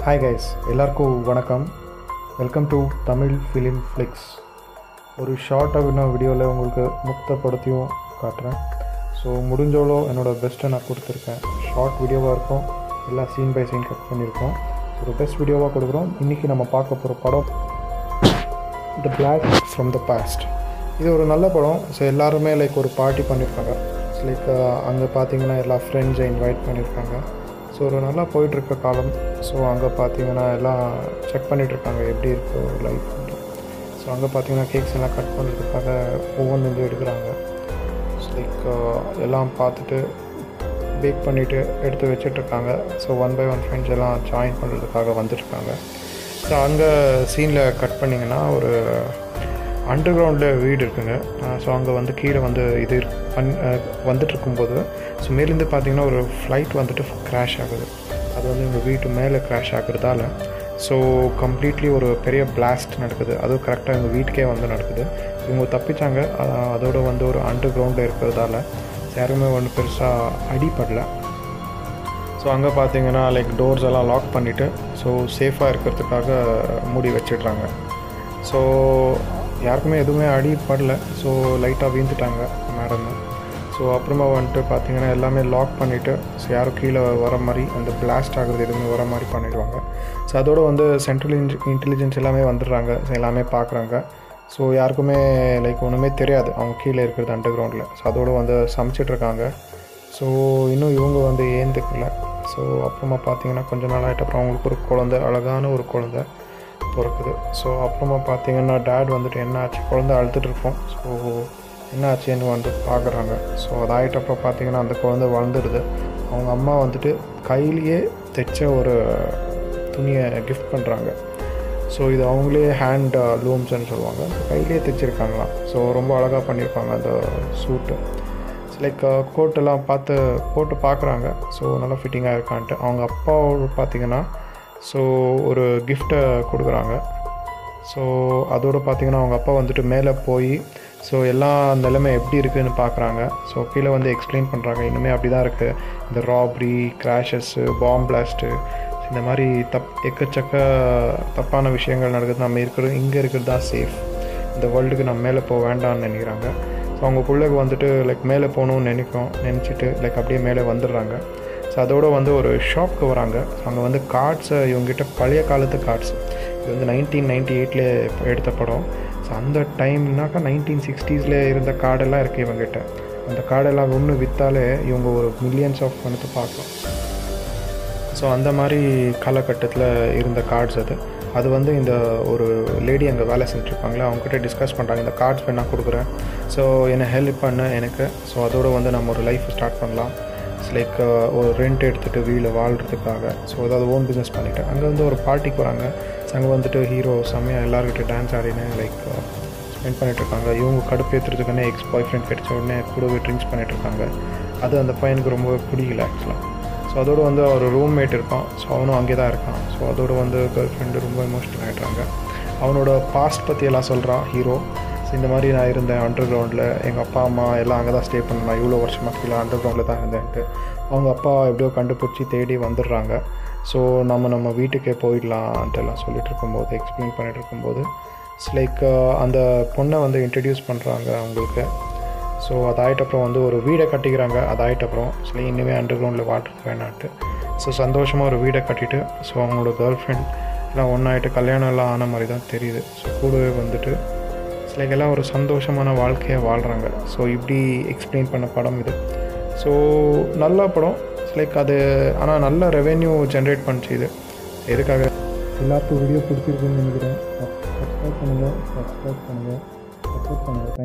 hi guys எல்லாருக்கும் வணக்கம் welcome to Tamil film flicks ஒரு ஷார்ட்டாக இன்னும் வீடியோவில் உங்களுக்கு முக்தப்படுத்தியும் காட்டுறேன் ஸோ முடிஞ்சவளோ என்னோடய பெஸ்ட்டை நான் கொடுத்துருக்கேன் ஷார்ட் வீடியோவாக இருக்கும் எல்லாம் சீன் பை சீன் கட் பண்ணியிருக்கோம் ஒரு பெஸ்ட் வீடியோவாக கொடுக்குறோம் இன்றைக்கி நம்ம பார்க்க போகிற படம் the black from the past இது ஒரு நல்ல படம் ஸோ எல்லாருமே லைக் ஒரு பார்ட்டி பண்ணியிருக்காங்க லைக் அங்கே பார்த்தீங்கன்னா எல்லா ஃப்ரெண்ட்ஸை இன்வைட் பண்ணியிருக்காங்க ஸோ ஒரு நல்லா போயிட்டுருக்க காலம் ஸோ அங்கே பார்த்தீங்கன்னா எல்லாம் செக் பண்ணிகிட்ருக்காங்க எப்படி இருக்கு லைஃப் ஸோ அங்கே பார்த்தீங்கன்னா கேக்ஸ் எல்லாம் கட் பண்ணுறதுக்காக ஒவ்வொன்று எடுக்கிறாங்க ஸோ லைக் எல்லாம் பார்த்துட்டு பேக் பண்ணிவிட்டு எடுத்து வச்சிட்ருக்காங்க so one by one friends எல்லாம் ஜாயின் பண்ணுறதுக்காக வந்துட்டுருக்காங்க ஸோ அங்கே சீனில் கட் பண்ணிங்கன்னா ஒரு அண்டர் கிரவுண்டில் வீடு இருக்குங்க ஸோ அங்கே வந்து கீழே வந்து இது பண் வந்துட்டு இருக்கும்போது ஸோ மேலேருந்து பார்த்தீங்கன்னா ஒரு ஃப்ளைட் வந்துட்டு க்ராஷ் ஆகுது அது வந்து எங்கள் வீட்டு மேலே க்ராஷ் ஆகுறதால ஸோ கம்ப்ளீட்லி ஒரு பெரிய பிளாஸ்ட் நடக்குது அதுவும் கரெக்டாக எங்கள் வீட்டுக்கே வந்து நடக்குது இவங்க தப்பிச்சாங்க அஹ் அதோட வந்து ஒரு அண்டர் கிரவுண்டில் இருக்கிறதால யாருமே ஒன்றும் பெருசாக அடிப்படலை ஸோ அங்கே பார்த்தீங்கன்னா லைக் டோர்ஸ் எல்லாம் லாக் பண்ணிவிட்டு ஸோ சேஃபாக இருக்கிறதுக்காக மூடி வச்சிடுறாங்க ஸோ யாருக்குமே எதுவுமே அடி படல ஸோ லைட்டாக வீழ்ந்துட்டாங்க மேடம் ஸோ அப்புறமா வந்துட்டு பார்த்தீங்கன்னா எல்லாமே லாக் பண்ணிவிட்டு ஸோ யாரும் கீழே வர மாதிரி அந்த பிளாஸ்ட் ஆகுறது எதுவுமே வர மாதிரி பண்ணிடுவாங்க ஸோ அதோட வந்து சென்ட்ரல் இன்ஜி இன்டெலிஜென்ஸ் எல்லாமே வந்துடுறாங்க ஸோ எல்லாமே பார்க்குறாங்க ஸோ யாருக்குமே லைக் ஒன்றுமே தெரியாது அவங்க கீழே இருக்கிறது அண்டர் கிரவுண்டில் ஸோ அதோட வந்து சமைச்சிட்ருக்காங்க ஸோ இன்னும் இவங்க வந்து ஏந்துக்கல ஸோ அப்புறமா பார்த்தீங்கன்னா கொஞ்ச நாள் ஆகிட்ட அப்புறம் அவங்களுக்கு ஒரு குழந்த அழகான ஒரு குழந்த பிறக்குது ஸோ அப்புறமா பார்த்தீங்கன்னா டேட் வந்துட்டு என்ன ஆச்சு குழந்த அழுதுட்டு இருப்போம் ஸோ என்ன ஆச்சுன்னு வந்து பார்க்குறாங்க ஸோ அது ஆகிட்ட அப்புறம் பார்த்தீங்கன்னா அந்த குழந்தை வளர்ந்துடுது அவங்க அம்மா வந்துட்டு கையிலேயே தைச்ச ஒரு துணியை கிஃப்ட் பண்ணுறாங்க ஸோ இது அவங்களே ஹேண்ட் லூம்ஸ்ன்னு சொல்லுவாங்க கையிலேயே தைச்சிருக்காங்களாம் ஸோ ரொம்ப அழகாக பண்ணியிருப்பாங்க அந்த சூட்டு லைக் கோட்டெல்லாம் பார்த்து போட்டு பார்க்குறாங்க ஸோ நல்லா ஃபிட்டிங்காக இருக்கான்ட்டு அவங்க அப்பாவோட பார்த்தீங்கன்னா ஸோ ஒரு கிஃப்ட்டை கொடுக்குறாங்க ஸோ அதோடு பார்த்தீங்கன்னா அவங்க அப்பா வந்துட்டு மேலே போய் ஸோ எல்லா நிலைமை எப்படி இருக்குதுன்னு பார்க்குறாங்க ஸோ கீழே வந்து எக்ஸ்பிளைன் பண்ணுறாங்க இன்னுமே அப்படி தான் இருக்குது இந்த ராப்ரி கிராஷஸ்ஸு பாம் பிளாஸ்ட்டு இந்த மாதிரி தப் எக்கச்சக்க தப்பான விஷயங்கள் நடக்குது நம்ம இருக்கிறது இங்கே இருக்கிறது தான் சேஃப் இந்த வேர்ல்டுக்கு நம்ம மேலே போக வேண்டாம்னு நினைக்கிறாங்க ஸோ அவங்க பிள்ளைக்கு வந்துட்டு லைக் மேலே போகணும்னு நினைக்கும் நினச்சிட்டு லைக் அப்படியே மேலே வந்துடுறாங்க ஸோ அதோடு வந்து ஒரு ஷாப்க்கு வராங்க ஸோ அங்கே வந்து கார்ட்ஸை இவங்ககிட்ட பழைய காலத்து கார்ட்ஸ் இது வந்து நைன்டீன் நைன்டி எயிட்டில் எடுத்த படம் ஸோ அந்த டைம்னாக்கா நைன்டீன் சிக்ஸ்டீஸில் இருந்த கார்டெல்லாம் இருக்குது இவங்ககிட்ட அந்த கார்டெல்லாம் ஒன்று விற்றாலே இவங்க ஒரு மில்லியன்ஸ் ஆஃப் பணத்தை பார்க்கலாம் ஸோ அந்த மாதிரி காலகட்டத்தில் இருந்த கார்ட்ஸ் அது அது வந்து இந்த ஒரு லேடி அங்கே வேலை செஞ்சுருப்பாங்களே அவங்ககிட்ட டிஸ்கஸ் பண்ணுறாங்க இந்த கார்ட்ஸ் வேணால் கொடுக்குறேன் ஸோ என்னை ஹெல்ப் பண்ண எனக்கு ஸோ அதோடு வந்து நம்ம ஒரு லைஃப் ஸ்டார்ட் பண்ணலாம் லைக் ஒரு ரெண்ட் எடுத்துகிட்டு வீட்டில் வாழ்கிறதுக்காக ஸோ அதாவது ஓன் பிஸ்னஸ் பண்ணிவிட்டு அங்கே வந்து ஒரு பார்ட்டிக்கு போகிறாங்க ஸோ அங்கே வந்துட்டு ஹீரோ செம்மையாக எல்லாருக்கிட்ட டான்ஸ் ஆடினு லைக் ஸ்பெண்ட் பண்ணிகிட்ருக்காங்க இவங்க கடுப்பேற்றுறதுக்குன்னே எக்ஸ் பாய் ஃப்ரெண்ட் கிடைச்ச உடனே கூடவே ட்ரிங்க்ஸ் பண்ணிகிட்ருக்காங்க அது அந்த பையனுக்கு ரொம்ப பிடிக்கல ஆக்சுவலாக ஸோ அதோடு வந்து அவர் ரூம்மேட் இருப்பான் ஸோ அவனும் அங்கே தான் இருக்கான் ஸோ அதோடு வந்து கேர்ள் ஃப்ரெண்டு ரொம்ப எமோஷனல் ஆகிட்றாங்க அவனோட பாஸ்ட் பற்றி எல்லாம் சொல்கிறான் ஹீரோ ஸோ இந்த மாதிரி நான் இருந்தேன் அண்டர் கிரவுண்டில் எங்கள் அப்பா அம்மா எல்லாம் அங்கே தான் ஸ்டே பண்ணேன் நான் இவ்வளோ வருஷமாக கீழே அண்டர் கிரவுண்டில் தான் இருந்தேன்ட்டு அவங்க அப்பா எப்படியோ கண்டுபிடிச்சி தேடி வந்துடுறாங்க ஸோ நம்ம நம்ம வீட்டுக்கே போயிடலான்ட்டு எல்லாம் சொல்லிட்டு இருக்கும்போது எக்ஸ்பிளைன் பண்ணிட்டு இருக்கும்போது லைக் அந்த பொண்ணை வந்து இன்ட்ரடியூஸ் பண்ணுறாங்க அவங்களுக்கு ஸோ அது ஆகிட்டப்புறம் வந்து ஒரு வீடை கட்டிக்கிறாங்க அது ஆகிட்டப்புறம் ஸோ இனிமே அண்டர் கிரவுண்டில் வாட்டர் வேணான்ட்டு ஸோ சந்தோஷமாக ஒரு வீடை கட்டிட்டு ஸோ அவங்களோட கேர்ள் ஃப்ரெண்ட் எல்லாம் ஒன்றாயிட்டு கல்யாணம் எல்லாம் ஆன மாதிரி தான் தெரியுது ஸோ கூடவே வந்துட்டு லைக் எல்லாம் ஒரு சந்தோஷமான வாழ்க்கையை வாழ்கிறாங்க ஸோ இப்படி எக்ஸ்பிளைன் பண்ண படம் இது ஸோ நல்ல படம் லைக் அது ஆனால் நல்ல ரெவென்யூ ஜென்ரேட் பண்ணுச்சு இது எதுக்காக எல்லாருக்கும் வீடியோ பிடிச்சிருக்குன்னு நினைக்கிறேன் சப்ஸ்கிரைப் பண்ணுங்கள் சப்ஸ்கிரைப் பண்ணுங்கள் சப்போர்ட் பண்ணுங்கள்